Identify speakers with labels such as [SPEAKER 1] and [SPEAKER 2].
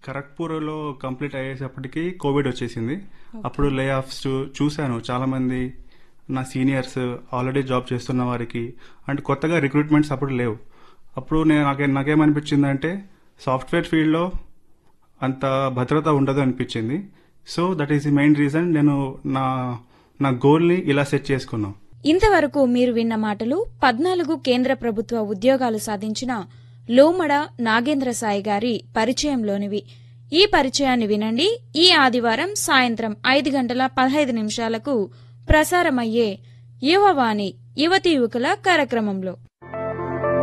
[SPEAKER 1] ఖరగ్పూర్లో complete అయ్యేటప్పటికి Covid వచ్చేసింది అప్పుడు లే ఆఫ్స్ చూశాను చాలా మంది నా సీనియర్స్ ఆల్రెడీ జాబ్ చేస్తున్న వారికి అంటే కొత్తగా రిక్రూట్మెంట్స్ అప్పుడు లేవు అప్పుడు నేను నాకే నాకేమనిపించిందంటే సాఫ్ట్వేర్ ఫీల్డ్లో అంత భద్రత ఉండదు అనిపించింది so that is the main reason నేను నా నా గోల్ని ఇలా సెట్ చేసుకున్నాను
[SPEAKER 2] ఇంతవరకు మీరు విన్న మాటలు పద్నాలుగు కేంద్ర ప్రభుత్వ ఉద్యోగాలు సాధించిన లోమడ నాగేంద్ర సాయి గారి పరిచయంలోనివి ఈ పరిచయాన్ని వినండి ఈ ఆదివారం సాయంత్రం ఐదు గంటల పదహైదు నిమిషాలకు ప్రసారమయ్యే యువవాణి యువతి యువకుల కార్యక్రమంలో